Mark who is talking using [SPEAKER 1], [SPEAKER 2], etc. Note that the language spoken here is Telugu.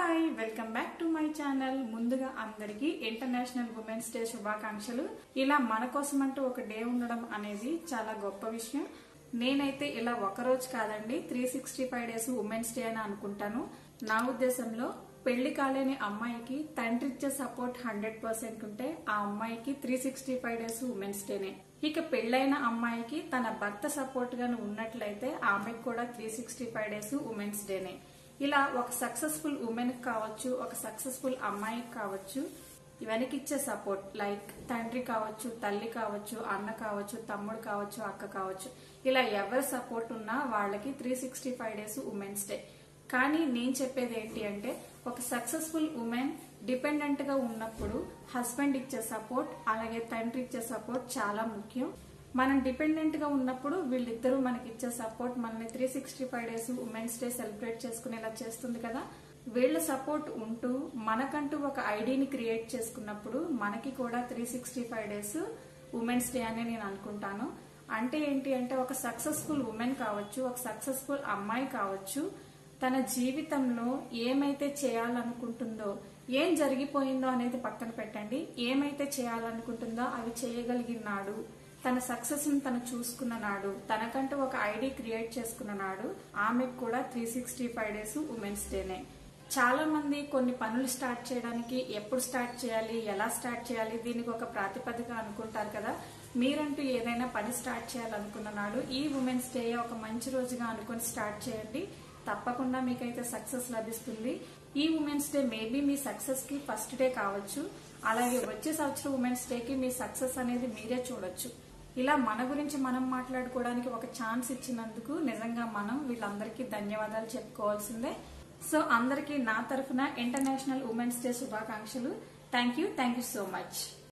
[SPEAKER 1] hi welcome back to my channel ముందుగా అందరికీ ఇంటర్నేషనల్ ఉమెన్స్ డే శుభాకాంక్షలు ఇలా మన కోసం అంటూ ఒక డే ఉండడం అనేది చాలా గొప్ప విషయం నేనైతే ఇలా ఒక రోజు కాదండి three sixty five days women's day అని అనుకుంటాను నా ఉద్దేశంలో పెళ్లి కాలేని అమ్మాయికి తండ్రి ఇచ్చే సపోర్ట్ హండ్రెడ్ పర్సెంట్ ఉంటే ఆ అమ్మాయికి three sixty five days women's డేనే ఇక పెళ్ళైన అమ్మాయికి తన భర్త సపోర్ట్ గాను ఉన్నట్లయితే ఆమెకు కూడా three sixty five days women's డేనే ఇలా ఒక సక్సెస్ఫుల్ ఉమెన్ కావచ్చు ఒక సక్సెస్ఫుల్ అమ్మాయికి కావచ్చు వెనకిచ్చే సపోర్ట్ లైక్ తండ్రి కావచ్చు తల్లి కావచ్చు అన్న కావచ్చు తమ్ముడు కావచ్చు అక్క కావచ్చు ఇలా ఎవరి సపోర్ట్ ఉన్నా వాళ్ళకి three sixty five days women's day కానీ నేను చెప్పేది ఏంటి అంటే ఒక సక్సెస్ఫుల్ ఉమెన్ డిపెండెంట్ గా ఉన్నప్పుడు హస్బెండ్ ఇచ్చే సపోర్ట్ అలాగే తండ్రి ఇచ్చే సపోర్ట్ చాలా ముఖ్యం మనం డిపెండెంట్ గా ఉన్నప్పుడు వీళ్ళిద్దరూ మనకి ఇచ్చే సపోర్ట్ మనని three sixty five days women's day celebrate చేసుకునేలా చేస్తుంది కదా వీళ్ళ సపోర్ట్ ఉంటూ మనకంటూ ఒక ఐడిని క్రియేట్ చేసుకున్నప్పుడు మనకి కూడా three sixty five days women's day అని నేను అనుకుంటాను అంటే ఏంటి అంటే ఒక సక్సెస్ఫుల్ ఉమెన్ కావచ్చు ఒక సక్సెస్ఫుల్ అమ్మాయి కావచ్చు తన జీవితంలో ఏమైతే చేయాలనుకుంటుందో ఏం జరిగిపోయిందో అనేది పక్కన పెట్టండి ఏమైతే చేయాలనుకుంటుందో అవి చేయగలిగినాడు తన సక్సెస్ ని తను చూసుకున్న నాడు తనకంటూ ఒక ఐడి క్రియేట్ చేసుకున్న నాడు ఆమెకు కూడా three sixty five days women's డేనే చాలా మంది కొన్ని పనులు స్టార్ట్ చేయడానికి ఎప్పుడు స్టార్ట్ చేయాలి ఎలా స్టార్ట్ చేయాలి దీనికి ఒక ప్రాతిపదిక అనుకుంటారు కదా మీరంటూ ఏదైనా పని స్టార్ట్ చేయాలనుకున్న నాడు ఈ ఉమెన్స్ డే ఒక మంచి రోజుగా అనుకుని స్టార్ట్ చేయండి తప్పకుండా మీకైతే సక్సెస్ లభిస్తుంది ఈ ఉమెన్స్ డే మేబీ మీ సక్సెస్ కి ఫస్ట్ డే కావచ్చు అలాగే వచ్చే సంవత్సరం ఉమెన్స్ డే కి మీ సక్సెస్ అనేది మీరే చూడొచ్చు ఇలా మన గురించి మనం మాట్లాడుకోవడానికి ఒక ఛాన్స్ ఇచ్చినందుకు నిజంగా మనం వీళ్ళందరికీ ధన్యవాదాలు చెప్పుకోవాల్సిందే సో అందరికీ నా తరఫున ఇంటర్నేషనల్ ఉమెన్స్ డే శుభాకాంక్షలు thank you thank you so much